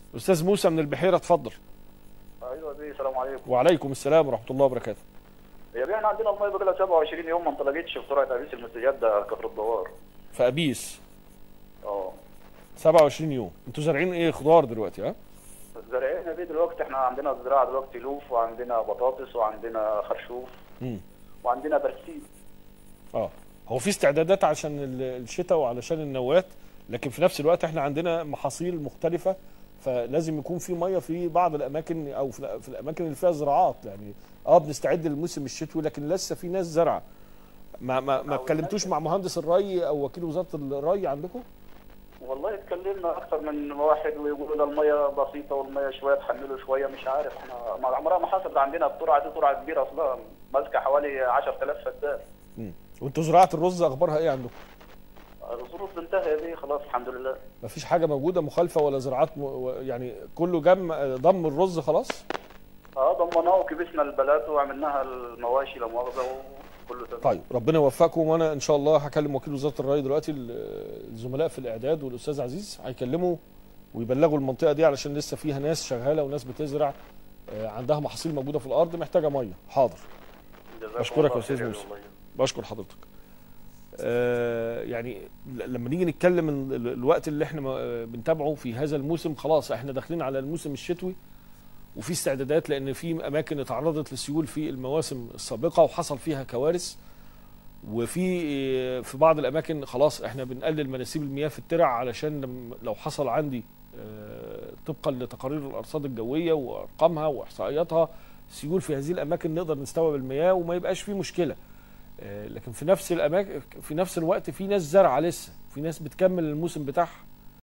استاذ موسى من البحيره اتفضل ايوه بيه السلام عليكم وعليكم السلام ورحمه الله وبركاته يا بيه احنا عندنا الميه بقى لها 27 يوم ما انطلقتش في سرعه ابيس المستجده كفر الدوار في ابيس اه 27 يوم انتوا زارعين ايه خضار دلوقتي ها زرعنا بيه دلوقتي احنا عندنا زراعه دلوقتي لوف وعندنا بطاطس وعندنا خرشوف مم. وعندنا برسيم اه هو في استعدادات عشان ال- الشتاء وعلشان النوات لكن في نفس الوقت احنا عندنا محاصيل مختلفه فلازم يكون في ميه في بعض الاماكن او في في الاماكن اللي فيها زراعات يعني اه بنستعد للموسم الشتوي لكن لسه في ناس زرعه ما ما ما أو اتكلمتوش مع مهندس الري او وكيل وزاره الري عندكم والله اتكلمنا اكتر من واحد ويقولوا ده الميه بسيطه والميه شويه تحملوا شويه مش عارف احنا ما عمرها ما حصلت عندنا الترعه دي ترعه كبيره اصلا ماسكه حوالي 10000 فدان مم. وانتوا زراعه الرز اخبارها ايه عندكم الظروف انتهى دي خلاص الحمد لله ما فيش حاجه موجوده مخالفه ولا زراعات م... و- يعني كله جم ضم الرز خلاص اه ضمناه وكبسنا البلات وعملناها المواشي لا مؤاخذه وكله تمام طيب ربنا يوفقكم وانا ان شاء الله هكلم وكيل وزاره الري دلوقتي ال- الزملاء في الاعداد والاستاذ عزيز هيكلموا ويبلغوا المنطقه دي علشان لسه فيها ناس شغاله وناس بتزرع آه، عندها محاصيل موجوده في الارض محتاجه ميه حاضر جزاكم بشكرك الله يا أستاذ خير موسى. والله. بشكر حضرتك آه، يعني ل- لما نيجي نتكلم ال- ال- الوقت اللي احنا م- بنتابعه في هذا الموسم خلاص احنا داخلين على الموسم الشتوي وفي استعدادات لان في اماكن اتعرضت للسيول في المواسم السابقه وحصل فيها كوارث وفي في بعض الاماكن خلاص احنا بنقلل مناسيب المياه في الترع علشان لم- لو حصل عندي آه، طبقا لتقارير الارصاد الجويه وارقامها واحصائياتها سيول في هذه الاماكن نقدر نستوعب المياه وما يبقاش فيه مشكله آه، لكن في نفس الاماكن في نفس الوقت في ناس زرعه لسه في ناس بتكمل الموسم بتاعها